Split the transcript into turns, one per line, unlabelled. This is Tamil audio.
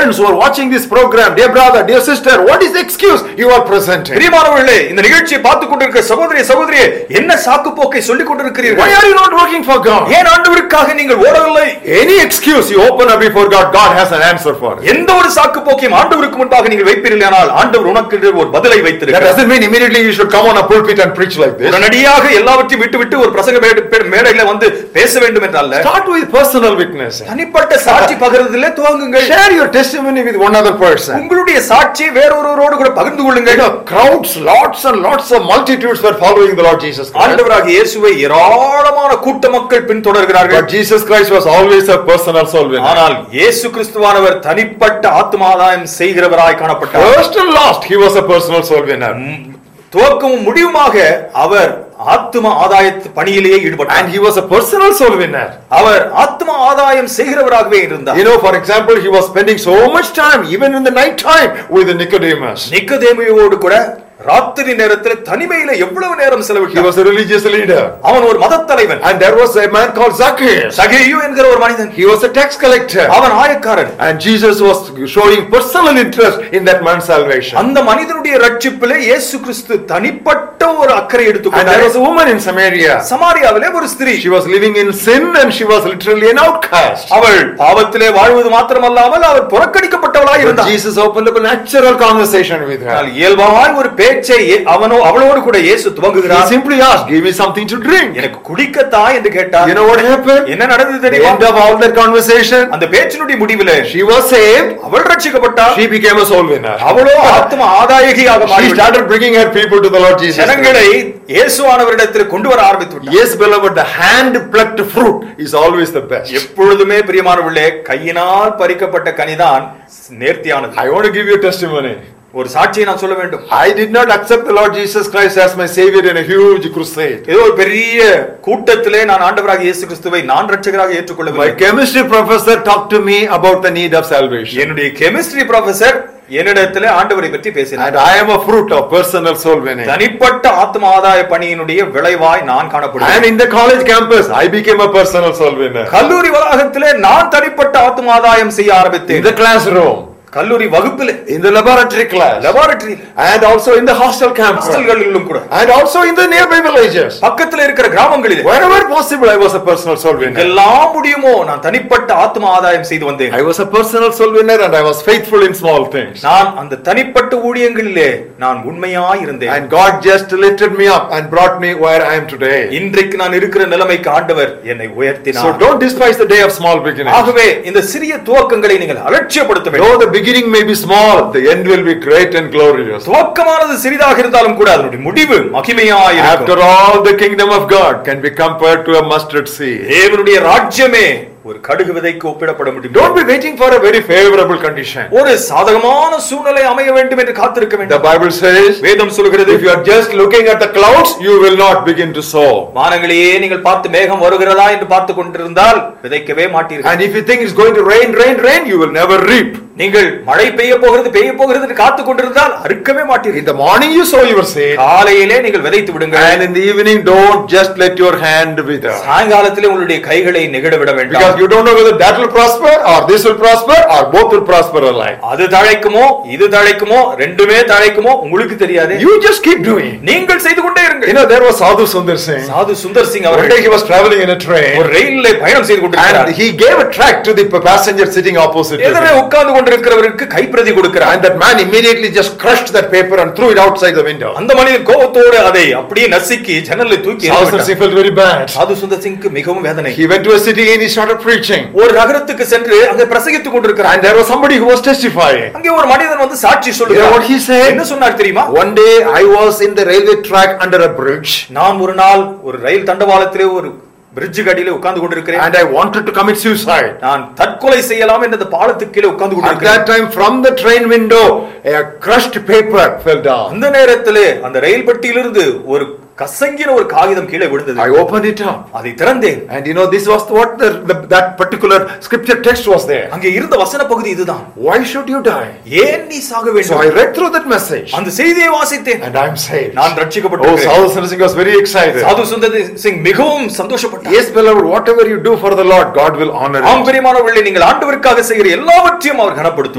Christians who are watching this program, dear brother, dear sister, what is the excuse you are presenting?
பிரியமானவர்களே இந்த நிகழ்ச்சியை பார்த்துக் கொண்டிருக்கிற சகோதரி சகோதரியே என்ன சாக்கு போக்கை சொல்லிக்
Why
கொண்டிருக்கிறீர்கள்
are you not working for God?
ஏன் ஆண்டவருக்காக நீங்கள் ஓடவில்லை
Any excuse you open up before God, God has an answer for it.
எந்த ஒரு சாக்கு போக்கையும் ஆண்டவருக்கு முன்பாக நீங்கள் வைப்பீர்களானால் ஆண்டவர் உனக்கு என்று ஒரு பதிலை
That
வைத்திருக்கிறார்
doesn't mean immediately you should come on a pulpit and preach like this.
உடனடியாக எல்லாவற்றையும் விட்டு விட்டு ஒரு பிரசங்க மேடை- பே- மேடையில வந்து பேச வேண்டும் என்றல்ல
Start with personal witness.
தனிப்பட்ட சாட்சி பகிர்றதிலே துவங்குங்கள்
Share your testimony with one other person.
உங்களுடைய சாட்சியை வேறொருவரோடு கூட பகிர்ந்து
You
கொள்ளுங்கள்
know, crowds, lots and lots of multitudes were following the Lord Jesus Christ.
ஆண்டவராக இயேசுவை ஏராளமான கூட்ட மக்கள் பின்தொடர்கிறார்கள்
But Jesus Christ was always a personal soul winner.
ஆனால் இயேசு கிறிஸ்துவானவர் தனிப்பட்ட ஆத்மாதாயம் செய்கிறவராய் காணப்பட்டார்
First and last, he was a personal soul winner.
துவக்கமும் முடிவுமாக அவர் ஆத்ம ஆதாய பணியிலேயே
And
ஈடுபட்டார்
he was a personal soul winner.
அவர் ஆத்ம ஆதாயம் செய்கிறவராகவே இருந்தார்
You know, for example, he was spending so much time, even in the night time, with Nicodemus.
நிக்கதேமியோடு கூட ராத்திரி நேரத்தில் தனிமையில எவ்வளவு நேரம்
He
செலவிட்டார்
was a religious leader.
அவன் ஒரு மதத் தலைவன்
And there was a man called Zacchaeus.
சகேயு என்கிற ஒரு மனிதன்
He was a tax collector.
அவன் ஆயக்காரன்
And Jesus was showing personal interest in that man's salvation.
அந்த மனிதனுடைய ரட்சிப்பிலே இயேசு கிறிஸ்து தனிப்பட்ட ஒரு அக்கறை
And there
எடுத்துக்கொண்டார்
was a woman in Samaria.
சமாரியாவிலே ஒரு ஸ்திரீ
She was living in sin and she was literally an outcast.
அவள் பாவத்திலே வாழ்வது மாத்திரமல்லாமல் அவர் புறக்கணிக்கப்பட்டவளாய்
But
இருந்தார்
Jesus opened up a natural conversation with her.
ஆனால் இயல்பாய் ஒரு பேச்சை ஏ- அவனோ அவளோடு கூட இயேசு
He
துவங்குகிறார்
simply asked, Give me something to drink.
எனக்கு குடிக்கத்தா என்று கேட்டார்
You know what happened?
என்ன நடந்தது
At the
தெரியுமா
end of all that conversation,
அந்த பேச்சினுடைய முடிவிலே
she was saved.
அவள் ரட்சிக்கப்பட்டார்
She became a soul winner.
அவளோ ஆத்ம ஆதாயகியாக
She
மாறிவிட்டார்
started bringing her people to the Lord Jesus.
ஜனங்களை இயேசுவானவரிடத்தில் கொண்டு வர ஆரம்பித்து விட்டார்
Yes, beloved, the hand plucked fruit is always the best.
எப்பொழுதுமே பிரியமானவர்களே கையினால் பறிக்கப்பட்ட கனிதான் நேர்த்தியானது
I want to give you a testimony.
ஒரு சாட்சியை நான் சொல்ல வேண்டும்
I did not accept the Lord Jesus Christ as my Savior in a huge crusade.
ஏதோ ஒரு பெரிய கூட்டத்திலே நான் ஆண்டவராக இயேசு கிறிஸ்துவை நான் ரட்சகராக
My
ஏற்றுக்கொள்ளவில்லை
chemistry professor talked to me about the need of salvation.
என்னுடைய கெமிஸ்ட்ரி ப்ரொஃபசர் என்னிடத்திலே ஆண்டவரை பற்றி பேசினார்
And I am a fruit of personal soul winning.
தனிப்பட்ட ஆத்ம ஆதாய பணியினுடைய விளைவாய் நான்
And
காணப்படுவேன்
in the college campus, I became a personal soul winner.
கல்லூரி வளாகத்திலே நான் தனிப்பட்ட ஆத்ம ஆதாயம் செய்ய
In
ஆரம்பித்தேன்
the classroom,
கல்லூரி வகுப்பில்
in the laboratory class,
laboratory
and also in the hostel campus,
ஹாஸ்டல்களிலும் கூட
and also in the nearby villages.
பக்கத்துல இருக்கிற கிராமங்களில்
Wherever possible, I was a personal soul winner.
எல்லாம் முடியுமோ நான் தனிப்பட்ட ஆத்ம ஆதாயம் செய்து வந்தேன்
I was a personal soul winner and I was faithful in small things.
நான் அந்த தனிப்பட்ட ஊழியங்களிலே நான் உண்மையாய் இருந்தேன்
And God just lifted me up and brought me where I am today.
இன்றைக்கு நான் இருக்கிற நிலைமைக்கு ஆண்டவர் என்னை
So
உயர்த்தினார்
don't despise the day of small beginnings.
ஆகவே இந்த சிறிய துவக்கங்களை நீங்கள் அலட்சியப்படுத்த வேண்டும்
Though the beginning may be small, the end will be great and glorious.
துவக்கமானது சிறிதாக இருந்தாலும் கூட அதனுடைய முடிவு மகிமையாய்
After
இருக்கும்
all, the kingdom of God can be compared to a mustard seed.
தேவனுடைய ராஜ்யமே ஒரு கடுகு விதைக்கு ஒப்பிடப்பட முடியும்
Don't be waiting for a very favorable condition.
ஒரு சாதகமான சூழ்நிலை அமைய வேண்டும் என்று காத்திருக்க
The
வேண்டும்
Bible says,
வேதம் சொல்கிறது
if you are just looking at the clouds, you will not begin to sow.
வானங்களையே நீங்கள் பார்த்து மேகம் வருகிறதா என்று பார்த்து கொண்டிருந்தால் விதைக்கவே மாட்டீர்கள்
And if you think it's going to rain, rain, rain, you will never reap.
நீங்கள் மழை பெய்ய போகிறது பெய்ய போகிறது என்று காத்து கொண்டிருந்தால் அறுக்கவே
In
மாட்டீர்கள்
the morning, you sow your seed.
காலையிலே நீங்கள் விதைத்து விடுங்கள்
And in the evening, don't just let your hand wither.
சாயங்காலத்திலே உங்களுடைய கைகளை நெகிட விட
Because
வேண்டாம்
you don't know whether that will prosper or this will prosper or both will prosper alike.
அது தழைக்குமோ இது தழைக்குமோ ரெண்டுமே தழைக்குமோ உங்களுக்கு தெரியாது
You just keep doing.
நீங்கள் செய்து கொண்டே
You
இருங்கள்
know, there was Sadhu Sundar Singh.
சாது சுந்தர் சிங்
One day
அவர்கள்
he was traveling in a
ஒரு
train
ரயிலில் பயணம் செய்து
and
கொண்டிருக்கிறார்
he gave a tract to the passenger sitting opposite to
எதிரே
him.
உட்கார்ந்து கொண்டிருக்கிறவருக்கு கைப்பிரதி கொடுக்கிறார்
And that man immediately just crushed that paper and threw it outside the window.
அந்த மனிதன் கோபத்தோடு அதை அப்படியே நசுக்கி ஜன்னலை தூக்கி
Sadhu Sundar
எறிந்துவிட்டார்.
Singh felt very bad.
சாது சுந்தர் சிங்க்கு மிகவும் வேதனை
He went to a city and he started preaching.
ஒரு நகரத்துக்கு சென்று அங்கே பிரசங்கித்துக் கொண்டிருக்கிறார்
And there was somebody who was testifying.
அங்கே ஒரு மனிதன் வந்து சாட்சி
You know what he
சொல்லுகிறார்
said?
என்ன சொன்னார் தெரியுமா
One day I was in the railway track under a bridge
நான் ஒரு நாள் ஒரு ரயில் தண்டவாளத்திலே ஒரு பிரிட்ஜ் கடியில உட்கார்ந்து கொண்டிருக்கிறேன்
and I wanted to commit suicide.
நான் தற்கொலை செய்யலாம் என்று அந்த பாலத்துக்கு கீழே உட்கார்ந்து
At
கொண்டிருக்கிறேன்
that time, from the train window, a crushed paper fell down.
அந்த நேரத்திலே அந்த ரயில் பெட்டியிலிருந்து ஒரு கசங்கின ஒரு காகிதம் கீழே விழுந்தது
I opened it up.
அதை திறந்தேன்
And you know, this was what the, the, that particular scripture text was there.
அங்கே இருந்த வசன பகுதி இதுதான்
Why should you die?
ஏன் நீ சாக
So I
வேண்டும்
read through that message
அந்த செய்தியை வாசித்தேன்
and I'm saved.
நான்
Oh,
ரட்சிக்கப்பட்டிருக்கிறேன்
Sadhu Sundar Singh was very excited.
சாது சுந்தர் சிங் மிகவும் சந்தோஷப்பட்டார்
Yes, beloved, whatever you do for the Lord, God will honor
ஆம்
it.
பிரியமானவர்களே நீங்கள் ஆண்டவருக்காக செய்கிற எல்லாவற்றையும் அவர் கனப்படுத்தும்